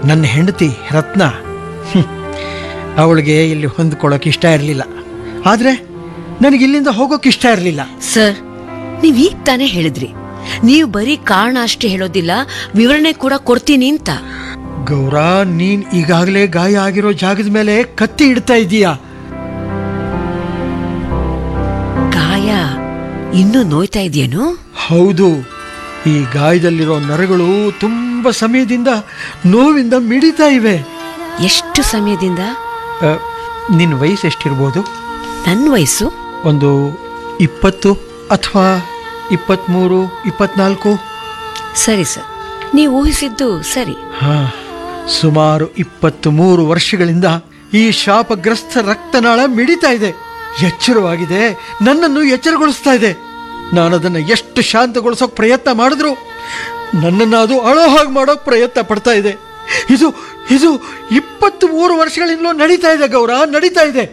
ನನ್ನ ಹೆಂಡತಿ ರತ್ನ ಹ್ಮ್. ಅವಳಿಗೆ ಇಲ್ಲಿ ಹೊಂದ್ಕೊಳ್ಳೋಕೆ ಇಷ್ಟ ಇರಲಿಲ್ಲ ಆದರೆ ನನಗೆ ಇಲ್ಲಿಂದ ಹೋಗೋಕೆ ಇಷ್ಟ ಇರಲಿಲ್ಲ ಸರ್ ನೀವ್ ಈಗ ತಾನೇ ಹೇಳಿದ್ರಿ ನೀವು ಬರೀ ಕಾರಣ ಅಷ್ಟೇ ಹೇಳೋದಿಲ್ಲ ವಿವರಣೆ ಕೂಡ ಕೊಡ್ತೀನಿ ಅಂತ ಗೌರ ನೀನ್ ಈಗಾಗಲೇ ಗಾಯ ಆಗಿರೋ ಜಾಗದ ಮೇಲೆ ಕತ್ತಿ ಇಡ್ತಾ ಇದೀಯಾ ಗಾಯ ಇನ್ನೂ ನೋಯ್ತಾ ಇದೆಯೇನು ಹೌದು ಈ ಗಾಯದಲ್ಲಿರೋ ನರಗಳು ತುಂಬ ಸಮಯದಿಂದ ನೋವಿಂದ ಮಿಡಿತಾ ಇವೆ ಎಷ್ಟು ಸಮಯದಿಂದ ಅ, ನಿನ್ನ ವಯಸ್ಸು ಎಷ್ಟಿರ್ಬೋದು ನನ್ನ ವಯಸ್ಸು ಒಂದು ಇಪ್ಪತ್ತು ಅಥವಾ ಇಪ್ಪತ್ತ್ಮೂರು ಇಪ್ಪತ್ನಾಲ್ಕು ಸರಿ ಸರ್ ನೀವು ಊಹಿಸಿದ್ದು ಸರಿ ಹಾ ಸುಮಾರು ಇಪ್ಪತ್ತು ಮೂರು ವರ್ಷಗಳಿಂದ ಈ ಶಾಪಗ್ರಸ್ತ ರಕ್ತನಾಳ ಮಿಡಿತಾ ಇದೆ ಎಚ್ಚರವಾಗಿದೆ ನನ್ನನ್ನು ಎಚ್ಚರಗೊಳಿಸ್ತಾ ಇದೆ ನಾನು ಅದನ್ನು ಎಷ್ಟು ಶಾಂತಗೊಳಿಸೋಕೆ ಪ್ರಯತ್ನ ಮಾಡಿದ್ರು ನನ್ನನ್ನು ಅದು ಅಳೋ ಹಾಗೆ ಮಾಡೋಕೆ ಪ್ರಯತ್ನ ಪಡ್ತಾ ಇದೆ ಇದು ಇದು ಇಪ್ಪತ್ತು ಮೂರು ವರ್ಷಗಳಿಂದಲೂ ನಡೀತಾ ಇದೆ ಗೌರ ನಡೀತಾ ಇದೆ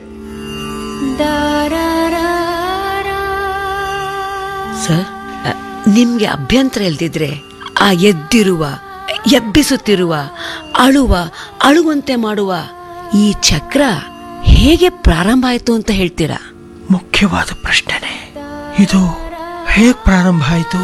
ಸರ್ ಅ, ನಿಮ್ಗೆ ಅಭ್ಯಂತರ ಇಲ್ದಿದ್ರೆ ಆ ಎದ್ದಿರುವ ಎಬ್ಬಿಸುತ್ತಿರುವ ಅಳುವ ಅಳುವಂತೆ ಮಾಡುವ ಈ ಚಕ್ರ ಹೇಗೆ ಪ್ರಾರಂಭ ಆಯ್ತು ಅಂತ ಹೇಳ್ತೀರಾ ಮುಖ್ಯವಾದ ಪ್ರಶ್ನೆನೆ ಇದು ಹೇಗೆ ಪ್ರಾರಂಭ ಆಯಿತು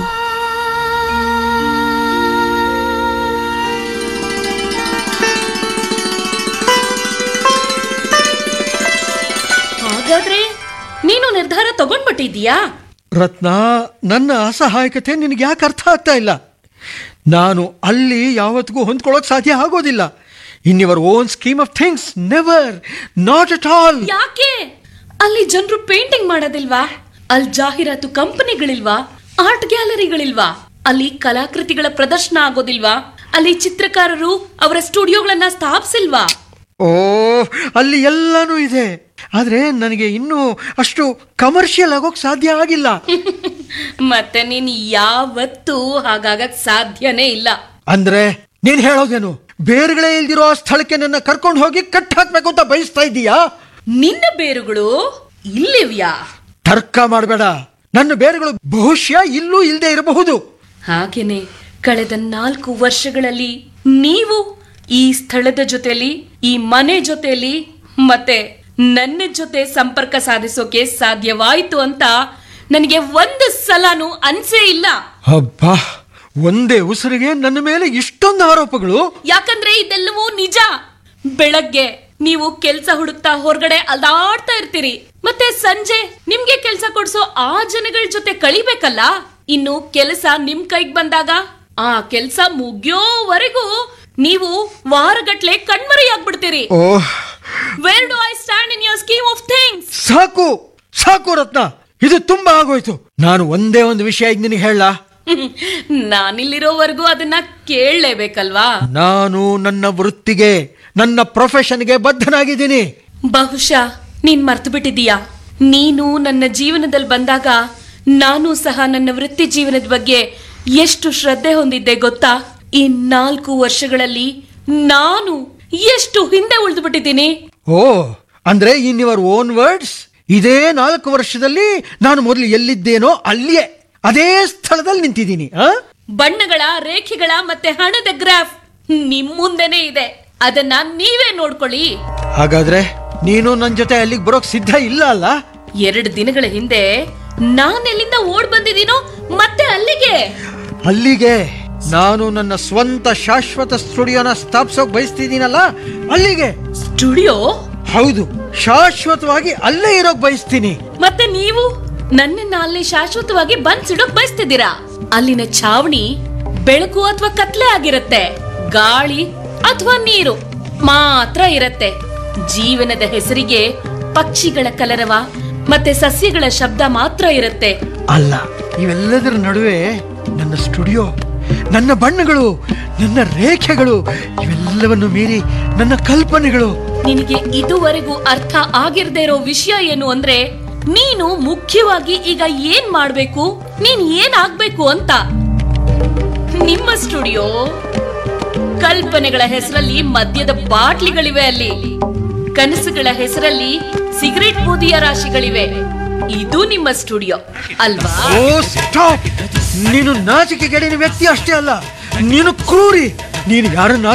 ಹಾಗಾದ್ರೆ ನೀನು ನಿರ್ಧಾರ ತಗೊಂಡ್ಬಿಟ್ಟಿದ್ಯಾ ರತ್ನ ನನ್ನ ಅಸಹಾಯಕತೆ ನಿನಗೆ ಯಾಕೆ ಅರ್ಥ ಆಗ್ತಾ ಇಲ್ಲ ನಾನು ಅಲ್ಲಿ ಯಾವತ್ತಿಗೂ ಹೊಂದ್ಕೊಳ್ಳೋಕೆ ಸಾಧ್ಯ ಆಗೋದಿಲ್ಲ in your own scheme of things never not at all ಯಾಕೆ ಅಲ್ಲಿ ಜನರು ಪೇಂಟಿಂಗ್ ಮಾಡೋದಿಲ್ವಾ ಅಲ್ಲಿ ಜಾಹೀರಾತು ಕಂಪನಿಗಳಿಲ್ವಾ ಆರ್ಟ್ ಗ್ಯಾಲರಿಗಳಿಲ್ವಾ ಅಲ್ಲಿ ಕಲಾಕೃತಿಗಳ ಪ್ರದರ್ಶನ ಆಗೋದಿಲ್ವಾ ಅಲ್ಲಿ ಚಿತ್ರಕಾರರು ಅವರ ಸ್ಟುಡಿಯೋಗಳನ್ನ ಸ್ಥಾಪಿಸಿಲ್ವಾ ಓ ಅಲ್ಲಿ ಎಲ್ಲಾನು ಇದೆ ಆದರೆ ನನಗೆ ಇನ್ನೂ ಅಷ್ಟು ಕಮರ್ಷಿಯಲ್ ಆಗೋಕೆ ಸಾಧ್ಯ ಆಗಿಲ್ಲ ಮತ್ತೆ ನೀನ್ ಯಾವತ್ತೂ ಹಾಗಾಗಕ್ ಸಾಧ್ಯನೇ ಇಲ್ಲ ಅಂದ್ರೆ ನೀನ್ ಹೇಳೋದೇನು ಬೇರುಗಳೇ ಇಲ್ದಿರೋ ಆ ಸ್ಥಳಕ್ಕೆ ನನ್ನ ಕರ್ಕೊಂಡು ಹೋಗಿ ಕಟ್ ಹಾಕ್ಬೇಕು ಅಂತ ಬಯಸ್ತಾ ಇದ್ದೀಯಾ ನಿನ್ನ ಬೇರುಗಳು ಇಲ್ಲಿವ್ಯಾ ತರ್ಕ ಮಾಡಬೇಡ ನನ್ನ ಬೇರುಗಳು ಬಹುಶಃ ಇಲ್ಲೂ ಇಲ್ಲದೆ ಇರಬಹುದು ಹಾಗೇನೆ ಕಳೆದ ನಾಲ್ಕು ವರ್ಷಗಳಲ್ಲಿ ನೀವು ಈ ಸ್ಥಳದ ಜೊತೆಲಿ ಈ ಮನೆ ಜೊತೆಲಿ ಮತ್ತೆ ನನ್ನ ಜೊತೆ ಸಂಪರ್ಕ ಸಾಧಿಸೋಕೆ ಸಾಧ್ಯವಾಯ್ತು ಅಂತ ನನಗೆ ಒಂದು ಸಲನೂ ಅನ್ಸೇ ಇಲ್ಲ ಅಬ್ಬಾ ಒಂದೇ ಉಸಿರಿಗೆ ನನ್ನ ಮೇಲೆ ಇಷ್ಟೊಂದು ಆರೋಪಗಳು ಯಾಕಂದ್ರೆ ಇದೆಲ್ಲವೂ ನಿಜ ಬೆಳಗ್ಗೆ ನೀವು ಕೆಲ್ಸ ಹುಡುಕ್ತಾ ಹೊರಗಡೆ ಅಲ್ದಾಡ್ತಾ ಇರ್ತೀರಿ ಮತ್ತೆ ಸಂಜೆ ನಿಮ್ಗೆ ಕೆಲ್ಸ ಕೊಡ್ಸೋ ಆ ಜನಗಳ ಜೊತೆ ಕಳಿಬೇಕಲ್ಲ ಇನ್ನು ಕೆಲಸ ನಿಮ್ ಕೈಗ್ ಬಂದಾಗ ಆ ಕೆಲ್ಸ ಮುಗಿಯೋವರೆಗೂ ನೀವು ವಾರಗಟ್ಲೆ ಕಣ್ಮರೆಯಾಗ್ಬಿಡ್ತೀರಿ oh where do I stand in your scheme of things ಸಾಕು ಸಾಕು ರತ್ನ ಇದು ತುಂಬಾ ಆಗೋಯ್ತು ನಾನು ಒಂದೇ ಒಂದು ವಿಷಯ ಈಗ ನಿನಗೆ ಹೇಳ ನಾನಿಲ್ಲಿರೋವರೆಗೂ ಅದನ್ನ ಕೇಳಲೇಬೇಕಲ್ವಾ ನಾನು ನನ್ನ ವೃತ್ತಿಗೆ ನನ್ನ ಪ್ರೊಫೆಷನ್ಗೆ ಬದ್ಧನಾಗಿದ್ದೀನಿ ಬಹುಶಃ ನೀನ್ ಮರ್ತು ಬಿಟ್ಟಿದೀಯಾ ನೀನು ನನ್ನ ಜೀವನದಲ್ಲಿ ಬಂದಾಗ ನಾನು ಸಹ ನನ್ನ ವೃತ್ತಿ ಜೀವನದ ಬಗ್ಗೆ ಎಷ್ಟು ಶ್ರದ್ಧೆ ಹೊಂದಿದ್ದೆ ಗೊತ್ತಾ ಈ ನಾಲ್ಕು ವರ್ಷಗಳಲ್ಲಿ ನಾನು ಎಷ್ಟು ಹಿಂದೆ ಉಳಿದು ಬಿಟ್ಟಿದ್ದೀನಿ ಓ ಅಂದ್ರೆ ಇನ್ ಯುವರ್ ಓನ್ ವರ್ಡ್ಸ್ ಇದೇ ನಾಲ್ಕು ವರ್ಷದಲ್ಲಿ ನಾನು ಮೊದಲು ಎಲ್ಲಿದ್ದೇನೋ ಅಲ್ಲಿಯೇ ಅದೇ ಸ್ಥಳದಲ್ಲಿ ನಿಂತಿದ್ದೀನಿ ಆ ಬಣ್ಣಗಳ ರೇಖೆಗಳ ಮತ್ತೆ ಹಣದ ಗ್ರಾಫ್ ನಿಮ್ ಮುಂದೆನೆ ಇದೆ ಅದನ್ನ ನೀವೇ ನೋಡ್ಕೊಳ್ಳಿ ಹಾಗಾದ್ರೆ ನೀನು ನನ್ನ ಜೊತೆ ಅಲ್ಲಿಗೆ ಬರೋಕ್ ಸಿದ್ಧ ಇಲ್ಲ ಅಲ್ಲ ಎರಡು ದಿನಗಳ ಹಿಂದೆ ನಾನೆಲ್ಲಿಂದ ಓಡ್ ಬಂದಿದ್ದೀನೋ ಮತ್ತೆ ಅಲ್ಲಿಗೆ ಅಲ್ಲಿಗೆ ನಾನು ನನ್ನ ಸ್ವಂತ ಶಾಶ್ವತ ಸ್ಟುಡಿಯೋನ ಸ್ಥಾಪಿಸೋಕ್ ಬಯಸ್ತಿದ್ದೀನಲ್ಲ ಅಲ್ಲಿಗೆ ಸ್ಟುಡಿಯೋ ಹೌದು ಶಾಶ್ವತವಾಗಿ ಅಲ್ಲೇ ಇರೋಕ್ ಬಯಸ್ತೀನಿ ಮತ್ತೆ ನೀವು ನನ್ನನ್ನ ಅಲ್ಲಿ ಶಾಶ್ವತವಾಗಿ ಬಂದ್ ಸಿಡೋಕ್ ಬಯಸ್ತಿದ್ದೀರಾ ಅಲ್ಲಿನ ಛಾವಣಿ ಬೆಳಕು ಅಥವಾ ಕತ್ಲೆ ಆಗಿರತ್ತೆ ಗಾಳಿ ಅಥವಾ ನೀರು ಮಾತ್ರ ಇರತ್ತೆ ಜೀವನದ ಹೆಸರಿಗೆ ಪಕ್ಷಿಗಳ ಕಲರವ ಮತ್ತೆ ಸಸ್ಯಗಳ ಶಬ್ದ ಮಾತ್ರ ಇರತ್ತೆ ಅಲ್ಲ ಇವೆಲ್ಲದರ ನಡುವೆ ನನ್ನ ಸ್ಟುಡಿಯೋ ನನ್ನ ಬಣ್ಣಗಳು ನನ್ನ ರೇಖೆಗಳು ಇವೆಲ್ಲವನ್ನು ಮೀರಿ ನನ್ನ ಕಲ್ಪನೆಗಳು ನಿನಗೆ ಇದುವರೆಗೂ ಅರ್ಥ ಆಗಿರದೇ ಇರೋ ವಿಷಯ ಏನು ಅಂದ್ರೆ ನೀನು ಮುಖ್ಯವಾಗಿ ಈಗ ಏನ್ ಮಾಡ್ಬೇಕು ನೀನ್ ಏನ್ ಆಗ್ಬೇಕು ಅಂತ ನಿಮ್ಮ ಸ್ಟುಡಿಯೋ ಕಲ್ಪನೆಗಳ ಹೆಸರಲ್ಲಿ ಮದ್ಯದ ಬಾಟ್ಲಿಗಳಿವೆ ಅಲ್ಲಿ ಕನಸುಗಳ ಹೆಸರಲ್ಲಿ ಸಿಗರೆಟ್ ಬೂದಿಯ ರಾಶಿಗಳಿವೆ ಇದು ನಿಮ್ಮ ಸ್ಟುಡಿಯೋ ಅಲ್ವಾ ಓ ಸ್ಟಾಪ್ ನೀನು ನಾಚಿಕೆಗೇಡಿನ ವ್ಯಕ್ತಿ ಅಷ್ಟೇ ಅಲ್ಲ ನೀನು ಕ್ರೂರಿ ನೀನು ಯಾರನ್ನ